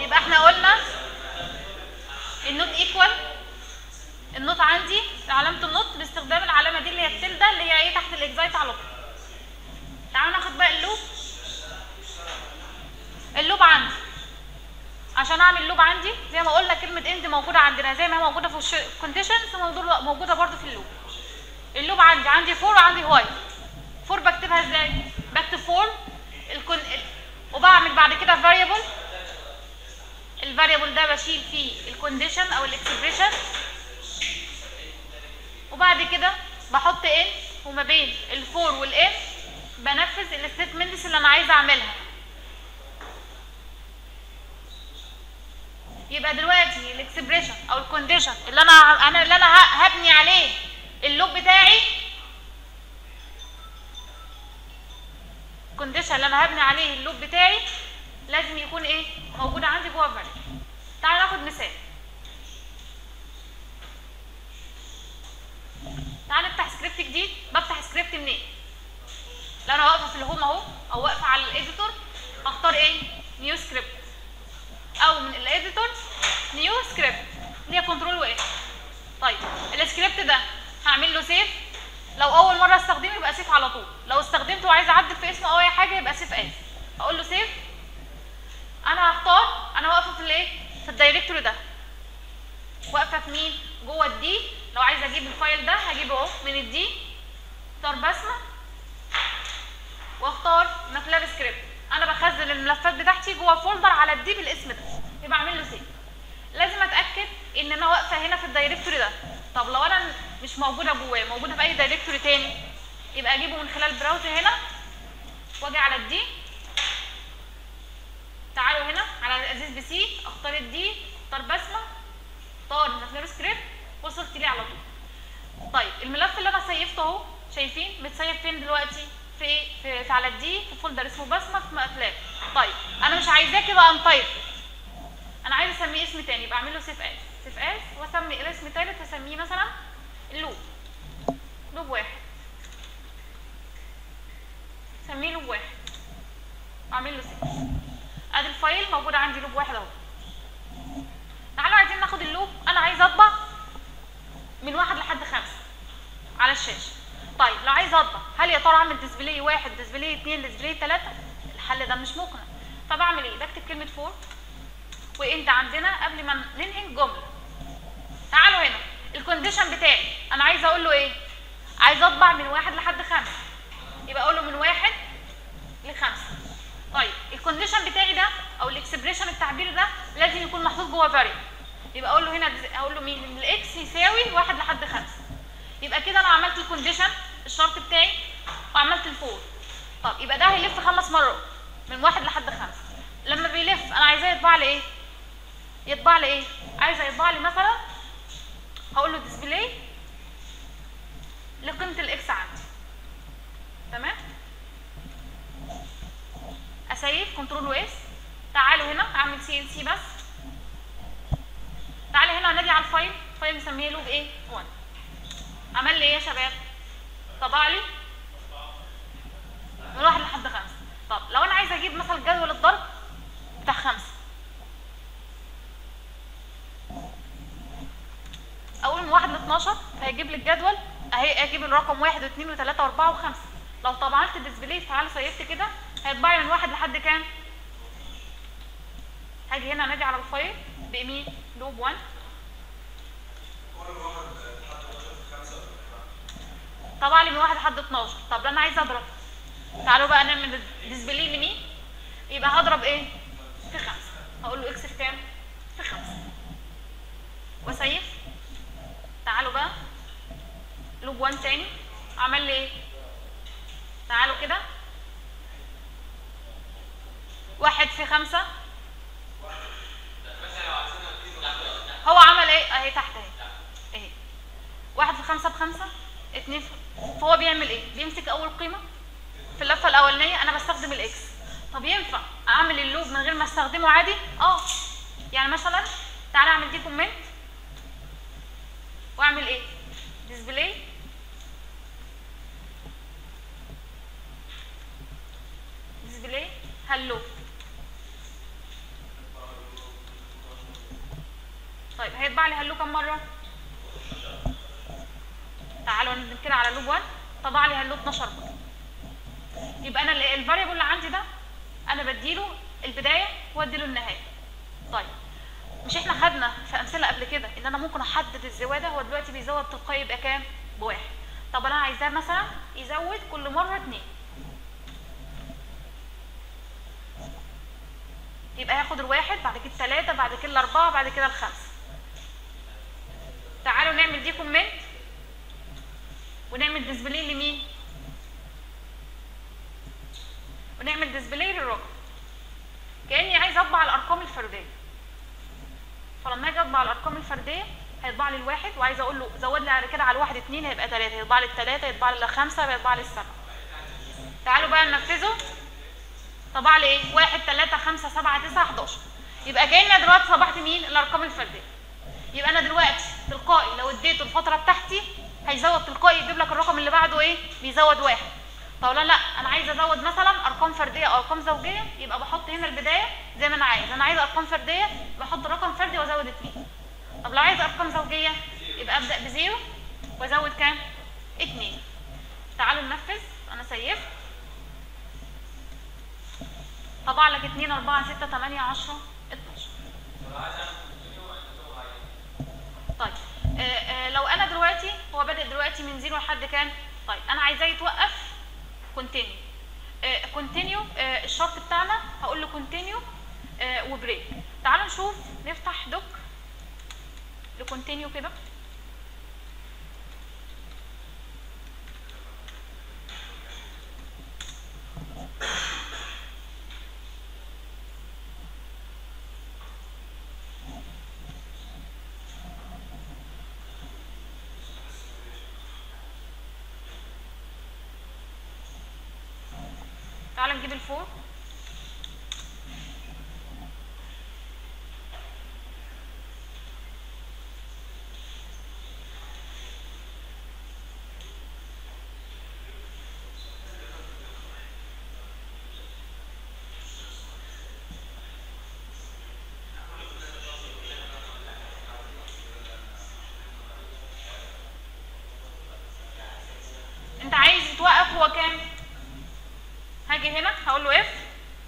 يبقى احنا قلنا النوت ايكوال النوت عندي علامه النوت باستخدام العلامه دي اللي هي التلده اللي هي ايه تحت الاكزايت على طول تعالوا ناخد بقى اللوب اللوب عندي عشان اعمل لوب عندي زي ما قلنا كلمه اند موجوده عندنا زي ما هي موجوده في الكونديشنز موجوده برضو في اللوب اللوب عندي عندي فور وعندي وايل فور بكتبها ازاي بكتب فور الكون ال... وبعمل بعد كده فاريبل الفاريبل ده بشيل فيه الكونديشن او الاكسبريشن وبعد كده بحط ان وما بين الفور والان بنفذ الستيتمنتس اللي انا عايزه اعملها يبقى دلوقتي الاكسبريشن او الكونديشن اللي انا انا اللي انا هبني عليه اللوب بتاعي الكونديشن اللي انا هبني عليه اللوب بتاعي لازم يكون ايه موجود عندي جوه فاريبل تعالوا ناخد مثال تعالوا نفتح سكريبت جديد بفتح سكريبت منين لو انا واقفه في الهوم اهو او واقفه على الايديتور اختار ايه نيو سكريبت او من الاديتور نيو سكريبت اللي هي كنترول وايه طيب السكريبت ده هعمل له سيف لو اول مره استخدمه يبقى سيف على طول لو استخدمته وعايزه اعدل في اسمه او اي حاجه يبقى سيف اس اقول له سيف انا هختار انا واقفه في الايه في الدايركتوري ده واقفه في مين جوه الدي لو عايزه اجيب الفايل ده هجيبه اهو من الدي اختار بسمه واختار ماتلاب سكريبت انا بخزن الملفات بتاعتي جوه فولدر على الدي بالاسم ده يبقى اعمل له سيف لازم اتاكد ان انا واقفه هنا في الدايركتوري ده طب لو انا مش موجوده جواه موجوده في اي دايركتوري تاني يبقى اجيبه من خلال البراوزر هنا واجي على الدي تعالوا هنا على الازيز بي سي اختار الدي اختار بسمه اختار ماتلاب سكريبت وصلت ليه على طول طيب الملف اللي انا سيفته اهو شايفين متسيف فين دلوقتي في, في, في على الدي في فولدر اسمه بسمه في ماتلاب طيب انا مش عايزاه كده انطيب انا عايزه اسميه اسم تاني يبقى اعمل له سيف اس سيف اس واسمي الاسم تالت اسميه مثلا اللوب لوب واحد سميه لوب واحد اعمل له سيف ادي الفايل موجود عندي لوب واحد اهو تعالوا عايزين ناخد اللوب انا عايزه اطبع من واحد لحد خمسه على الشاشه طيب لو عايزه اطبع هل يا ترى اعمل ديسبلاي واحد ديسبلاي اثنين ديسبلاي ثلاثه الحل ده مش مقنع طب اعمل ايه بكتب كلمه فور وانت عندنا قبل ما ننهي الجمله تعالوا هنا الكونديشن بتاعي انا عايزه اقول له ايه عايزه اطبع من واحد لحد خمسه يبقى اقول له من واحد لخمسه طيب الكونديشن بتاعي ده او الاكسبريشن التعبير ده لازم يكون محطوط جوه فاريبل يبقى اقول له هنا اقول له مين من الاكس يساوي واحد لحد خمسه يبقى كده انا عملت الكونديشن الشرط بتاعي وعملت الفور طب يبقى ده هيلف خمس مرات من واحد لحد خمسه لما بيلف انا عايزاه يطبع لي ايه يطبع لي ايه عايزه يطبع لي مثلا هقول له ديسبلاي لقيمه الاكس عندي تمام اسيف كنترول واس تعالوا هنا اعمل سي ان سي بس تعالي هنا انادي على الفايل فايل مسميه لوب ايه 1 عمل لي ايه يا شباب طبع لي من واحد لحد خمسه طب لو انا عايزه اجيب مثلا جدول الضرب بتاع خمسه اقول من واحد ل 12 هيجيب لي الجدول اهي اجيب الرقم واحد واثنين وثلاثه واربعه وخمسه لو طبعت ديسبلاي تعالى سيفت كده هيطبع لي من واحد لحد كام؟ هاجي هنا انادي على الفايل بمين؟ لوب 1 طبع لي من واحد لحد 12 طب انا عايزه اضرب تعالوا بقى نعمل ديسبلاي لمين؟ يبقى هضرب ايه؟ في خمسه هقول له اكس في كام؟ في خمسه وسيف تعالوا بقى لوب 1 تاني عمل لي ايه؟ تعالوا كده واحد في خمسة هو عمل ايه اهي تحت اهي اهي واحد في خمسة بخمسة اتنين في فهو بيعمل ايه بيمسك اول قيمة في اللفة الاولانية انا بستخدم الاكس طب ينفع اعمل اللوب من غير ما استخدمه عادي اه يعني مثلا تعالى اعمل دي كومنت واعمل ايه ديسبلاي ديسبلاي هلو طيب هيطبع لي هلو كم مره تعالوا ننزل كده على لوب 1 طبع لي هلو 12 مره يبقى انا الفاريبل اللي عندي ده انا بديله البدايه واديله النهايه طيب مش احنا خدنا في امثله قبل كده ان انا ممكن احدد الزواده هو دلوقتي بيزود تلقائي يبقى كام بواحد طب انا عايزاه مثلا يزود كل مره اتنين يبقى هاخد الواحد بعد كده التلاتة بعد كده الأربعة بعد كده الخمسة تعالوا نعمل دي كومنت ونعمل ديسبلاي لمين ونعمل ديسبلاي للرقم كاني عايز اطبع الارقام الفرديه فلما اجي اطبع الارقام الفرديه هيطبع لي الواحد وعايزه اقول له زود لي على كده على الواحد اتنين هيبقى تلاته هيطبع لي التلاته يطبع لي الخمسه هيطبع لي السبعه تعالوا بقى ننفذه طبع لي ايه واحد تلاته خمسه سبعه تسعه 11 يبقى كاني أنا دلوقتي طبعت مين الارقام الفرديه يبقى انا دلوقتي تلقائي لو اديته الفتره بتاعتي هيزود تلقائي يجيب لك الرقم اللي بعده ايه بيزود واحد طب لا لا انا عايزه ازود مثلا ارقام فرديه او ارقام زوجيه يبقى بحط هنا البدايه زي ما انا عايز انا عايزه ارقام فرديه بحط رقم فردي وازود اتنين طب لو عايزه ارقام زوجيه يبقى ابدا بزيرو وازود كام اتنين تعالوا ننفذ انا سيفت طبع لك اتنين اربعة ستة تمانية عشرة اتناشر طيب آه آه لو انا دلوقتي هو بادئ دلوقتي من زيرو لحد كام طيب انا عايزاه يتوقف كونتينيو كونتينيو الشرط بتاعنا هقول له كونتينيو وبريك تعالوا نشوف نفتح دوك لكونتينيو كده تعالى نجيب الفور انت عايز توقف هو كام هاجي هنا هقول له اف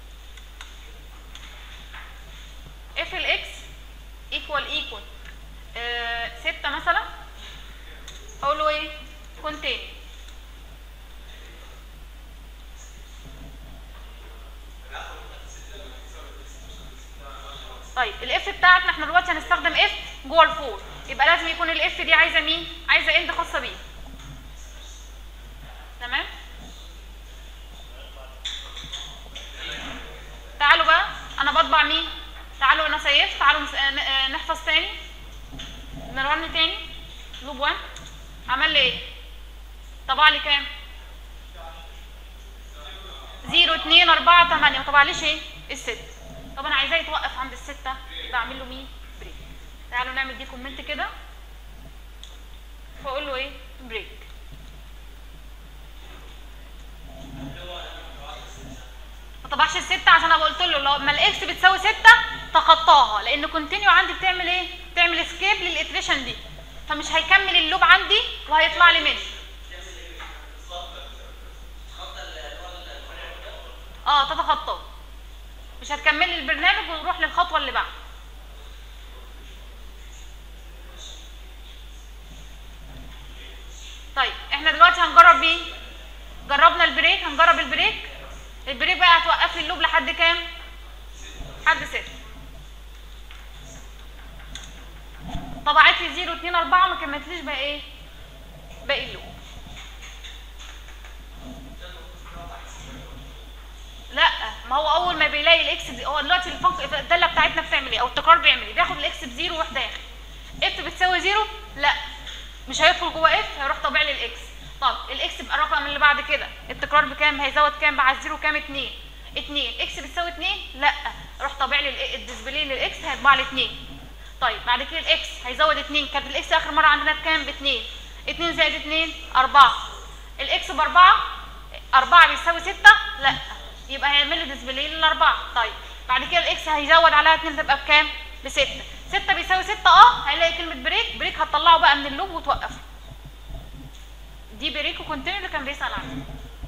اف الاكس ايكوال ايكوال ستة مثلا هقول له ايه كونتين طيب الاف بتاعتنا احنا دلوقتي هنستخدم اف جوه الفور يبقى لازم يكون الاف دي عايزه مين عايزه اند خاصه بيه تمام تعالوا بقى انا بطبع مين تعالوا انا سيفت تعالوا نس- ن- آه، نحفظ تاني نرن تاني لوب 1 عمل لي ايه طبع لي كام 0 2 4 8 ما طبعليش ايه الست طب انا عايزاه يتوقف عند الستة بعمل له مين بريك تعالوا نعمل دي كومنت كده فاقول له ايه بريك ما طبعش الستة عشان انا قلت له لو ما الاكس بتساوي ستة تخطاها لان كونتينيو عندي بتعمل ايه بتعمل اسكيب للاتريشن دي فمش هيكمل اللوب عندي وهيطلع لي منه اه تتخطاه مش هتكملي البرنامج ونروح للخطوه اللي بعد طيب احنا دلوقتي هنجرب مين جربنا البريك هنجرب البريك البريك بقى هتوقف لي اللوب لحد كام لحد ستة طبعت لي 0 2 4 ما كملتليش بقى ايه باقي اللوب لا ما هو اول ما بيلاقي الاكس دي هو دلوقتي الفنك الداله بتاعتنا بتعمل ايه او التكرار بيعمل ايه بياخد الاكس بزيرو ويروح داخل اف بتساوي زيرو لا مش هيدخل جوه اف هيروح طابع لي الاكس طب الاكس يبقى الرقم اللي بعد كده التكرار بكام هيزود كام مع الزيرو كام 2 2 اكس بتساوي 2 لا اروح طابع لي ال- الديسبلاي للاكس هيطبع لي 2 طيب بعد كده الاكس هيزود 2 كانت الاكس اخر مره عندنا بكام ب 2 2 زائد 2 4 الاكس ب 4 4 بيساوي 6 لا يبقى هيعمل لي ديسبلاي للاربعه طيب بعد كده الاكس هيزود عليها 2 تبقى بكام ب 6 6 بيساوي 6 اه هيلاقي كلمه بريك بريك هتطلعه بقى من اللوب وتوقفه دي بريك وكونتينيو اللي كان بيسال عنه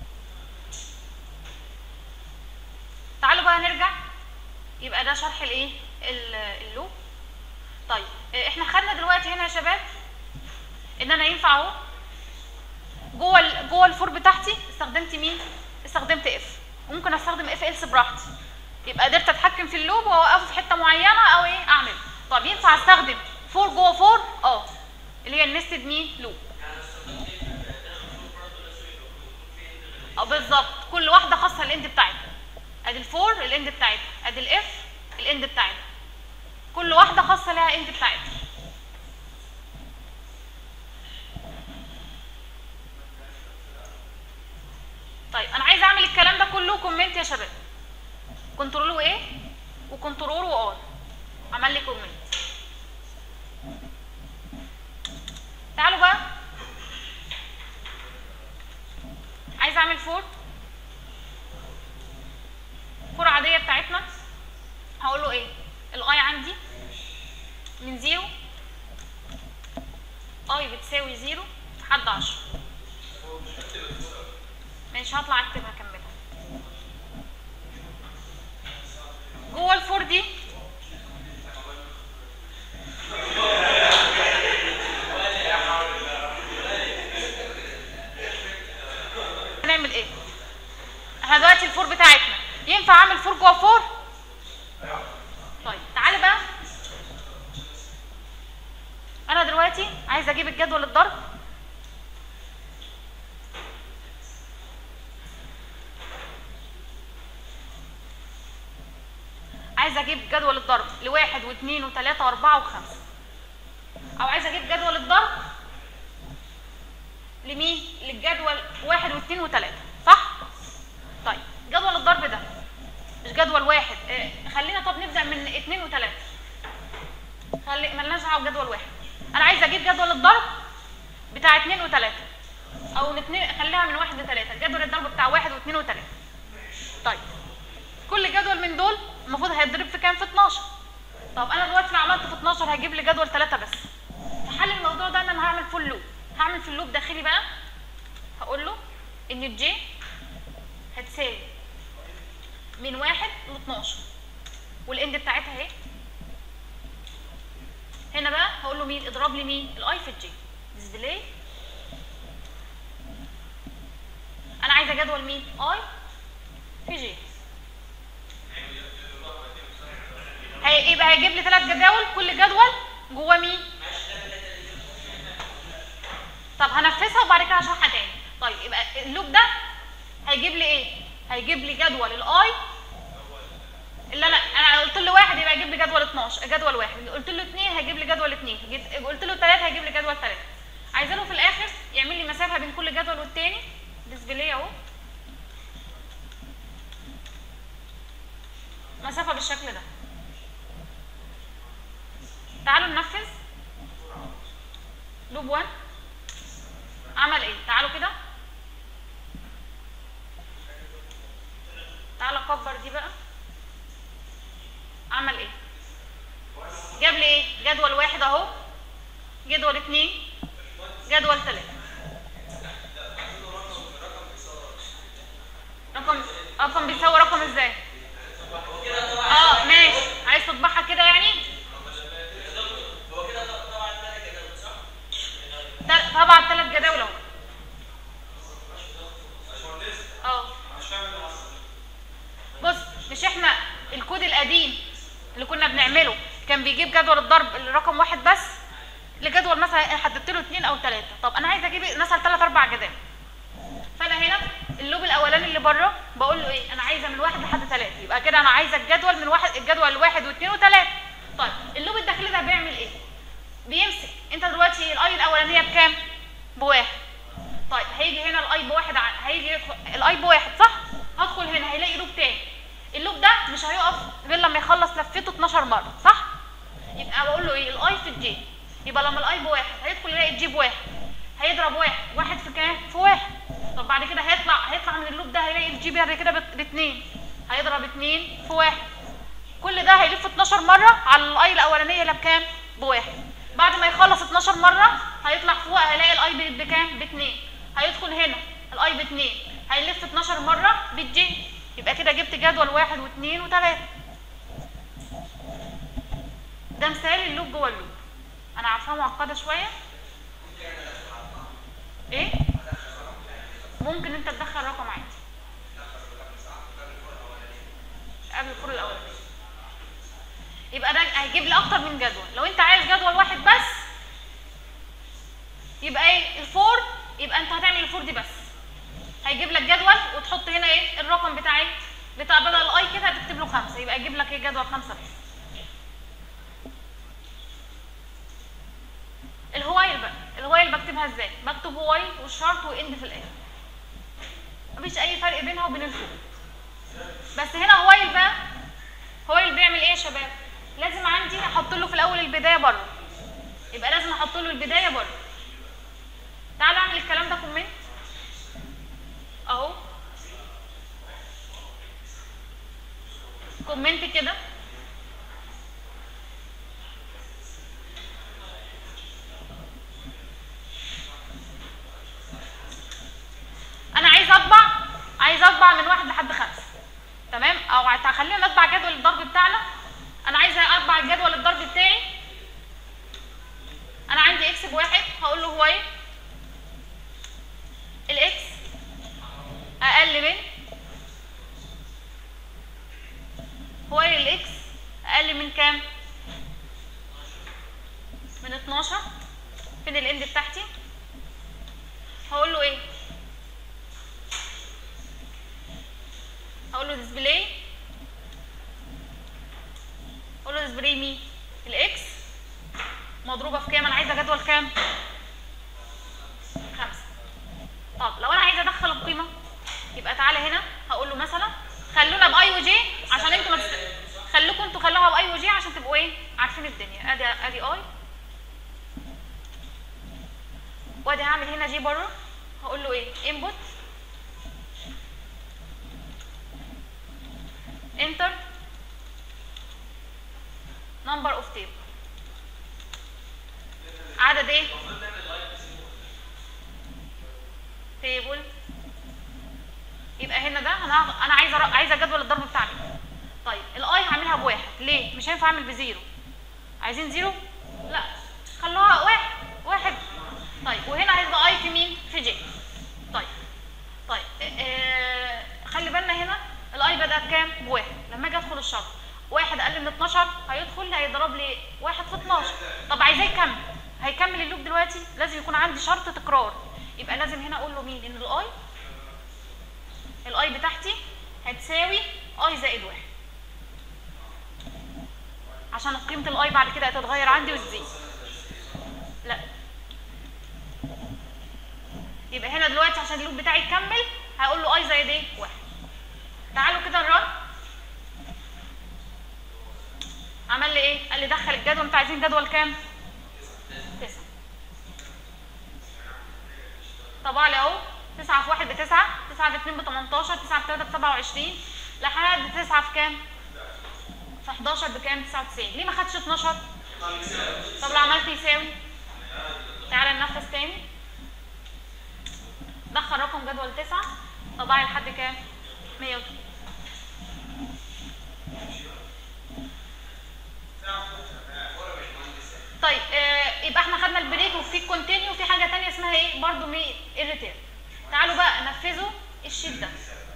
تعالوا بقى نرجع يبقى ده شرح الايه ال- اللوب طيب آه، احنا خدنا دلوقتي هنا يا شباب ان انا ينفع اهو جوه ال- جوه الفور بتاعتي استخدمت مين استخدمت اف وممكن استخدم اف else براحتي يبقى قدرت اتحكم في اللوب واوقفه في حته معينه او ايه اعمل طب ينفع استخدم فور جوه فور اه اللي هي النستد مين لوب اه بالظبط كل واحده خاصه الاند بتاعتها ادي الفور الاند بتاعتها ادي الاف الاند بتاعتها كل واحده خاصه لها اند بتاعتها طيب انا عايزه اعمل الكلام ده كله كومنت يا شباب كنترول وايه وكنترول وار عمل لي كومنت تعالوا بقى عايزه اعمل فور فور عاديه بتاعتنا هقول له ايه الاي عندي من زيرو اي بتساوي زيرو لحد عشرة ماشي هطلع اكتبها اكملها جوه الفور دي هنعمل ايه احنا دلوقتي الفور بتاعتنا ينفع اعمل فور جوه فور طيب تعالى بقى انا دلوقتي عايزه اجيب الجدول الضرب عايزه اجيب جدول الضرب لواحد واثنين وثلاثه واربعه وخمسه او عايزه اجيب جدول الضرب لمين للجدول واحد واثنين وثلاثه صح طيب جدول الضرب ده مش جدول واحد اه خلينا طب نبدا من اثنين وثلاثه خلي مالناش دعوه بجدول واحد انا عايزه اجيب جدول الضرب بتاع اثنين وثلاثه او اثنين خليها من واحد لثلاثه جدول الضرب بتاع واحد واثنين وثلاثه طيب كل جدول من دول المفروض هيتضرب في كام في 12 طب انا دلوقتي لو عملت في 12 هيجيب لي جدول 3 بس في حل الموضوع ده ان انا هعمل فول لوب هعمل في اللوب داخلي بقى هقول له ان الجي هتساوي من واحد ل 12 والاند بتاعتها اهي هنا بقى هقول له مين اضرب لي مين الاي في الجي ديسبلاي انا عايزه جدول مين اي في جي هي يبقى هيجيب لي ثلاث جداول كل جدول جواه مين طب هنفذها وبعد كده هشرحها تاني طيب يبقى اللوب ده هيجيب لي ايه هيجيب لي جدول الاي اللي انا انا قلت له واحد يبقى يجيب لي جدول 12 جدول واحد قلت له اثنين هيجيب لي جدول اثنين جيت- قلت له ثلاثه هيجيب لي جدول ثلاثه عايزينه في الاخر يعمل لي مسافه بين كل جدول والتاني ديسبلاي اهو مسافه بالشكل ده تعالوا ننفذ لوب 1 عمل ايه تعالوا كده تعالوا كبر دي بقى عمل ايه جاب لي ايه جدول واحد اهو جدول اتنين جدول تلاته رقم رقم بيساوي رقم ازاي اه ماشي عايز تطبعها كده يعني تل- طبعا ثلاث جداول اهو اه بص مش احنا الكود القديم اللي كنا بنعمله كان بيجيب جدول الضرب الرقم واحد بس لجدول مثلا حددت له اثنين او ثلاثه طب انا عايزه اجيب مثلا ثلاث اربع جداول فانا هنا اللوب الاولاني اللي بره بقول له ايه انا عايزه من واحد لحد ثلاثه يبقى كده انا عايزه الجدول من واحد الجدول واحد واثنين وثلاثه طيب اللوب الداخلي ده بيعمل ايه بيمسك انت دلوقتي الاي الاولانيه بكام بواحد طيب هيجي هنا الاي بواحد ع- هيجي يدخل الاي بواحد صح هدخل هنا هيلاقي لوب تاني اللوب ده مش هيقف غير لما يخلص لفته 12 مره صح يبقى بقول له ايه الاي في الجي يبقى لما الاي بواحد هيدخل يلاقي الجي بواحد هيضرب واحد واحد في كام في واحد طب بعد كده هيطلع هيطلع من اللوب ده هيلاقي الجي بعد كده بت- باتنين هيضرب اتنين في واحد كل ده هيلف 12 مره على الاي الاولانيه اللي بكام بواحد بعد ما يخلص 12 مره هيطلع فوق هيلاقي الاي ب- بكام باتنين هيدخل هنا الاي باتنين هيلف 12 مره بالجي يبقى كده جبت جدول واحد واثنين وثلاثه ده مثال اللوب جوه اللوب انا عارفاها معقده شويه ايه ممكن انت تدخل رقم عادي قبل الفور الاولاني يبقى ده هيجيب لي اكتر من جدول لو انت عايز جدول واحد بس يبقى ايه الفور يبقى انت هتعمل الفور دي بس هيجيب لك جدول وتحط هنا ايه الرقم بتاع ايه بتاع بدل الاي كده هتكتب له خمسه يبقى يجيب لك ايه جدول خمسه بس الهوايل بقى الهوايل بكتبها ازاي بكتب هوايل والشرط واند في الاخر مفيش اي فرق بينها وبين الفور بس هنا هوايل بقى هوايل بيعمل ايه يا شباب لازم عندي احط له في الاول البدايه بره يبقى لازم احط له البدايه بره تعالوا اعمل الكلام ده كومنت اهو كومنت كده انا عايز اطبع عايز اطبع من واحد لحد خمسه تمام او عت- خلينا نطبع جدول الضرب بتاعنا انا عايزه اطبع الجدول الضرب بتاعي انا عندي اكس بواحد هقول له هواي الاكس اقل من هواي الاكس اقل من كام من 12 فين الاند بتاعتي هقول له ايه هقول له ديسبلاي اقول له ديسبلاي مين الاكس مضروبه في كام انا عايزه جدول كام خمسة طب لو انا عايزه ادخل القيمه يبقى تعالى هنا هقول له مثلا خلونا باي وجي عشان انتوا ما تست... خلوكم انتوا خلوها باي وجي عشان تبقوا ايه عارفين الدنيا ادي ادي اي وادي هعمل هنا جي بره هقول له ايه انبوت enter number of table عدد ايه تيبل يبقى هنا ده انا انا عايزه ر- عايزه جدول الضرب بتاعنا طيب الاي هعملها بواحد ليه مش هينفع اعمل بزيرو عايزين زيرو لا خلوها واحد واحد طيب وهنا هيبقى اي في مين في جي طيب طيب آه خلي بالنا هنا الاي بدات كام بواحد لما اجي ادخل الشرط واحد اقل من 12 هيدخل هيضرب لي واحد في 12 طب عايزاه يكمل هيكمل اللوب دلوقتي لازم يكون عندي شرط تكرار يبقى لازم هنا اقول له مين ان الاي الاي بتاعتي هتساوي اي زائد واحد عشان قيمه الاي بعد كده هتتغير عندي وتزيد لا يبقى هنا دلوقتي عشان اللوب بتاعي يكمل هقول له اي زائد ايه واحد تعالوا كده نرن عمل لي ايه قال لي دخل الجدول انتوا عايزين جدول كام تسعة طبع لي اهو تسعة في واحد بتسعة تسعة في اتنين بتمنتاشر تسعة في تلاتة بسبعة وعشرين لحد تسعة في كام في 11 بكام 99 ليه ما خدش 12 طب لو عملت يساوي تعالى ننفذ تاني دخل رقم جدول 9 طبعي لحد كام 100 طيب آه يبقى احنا خدنا البريك وفي الكونتينيو وفي حاجه تانية اسمها ايه برضو مي الريتير تعالوا بقى نفذوا الشيت ده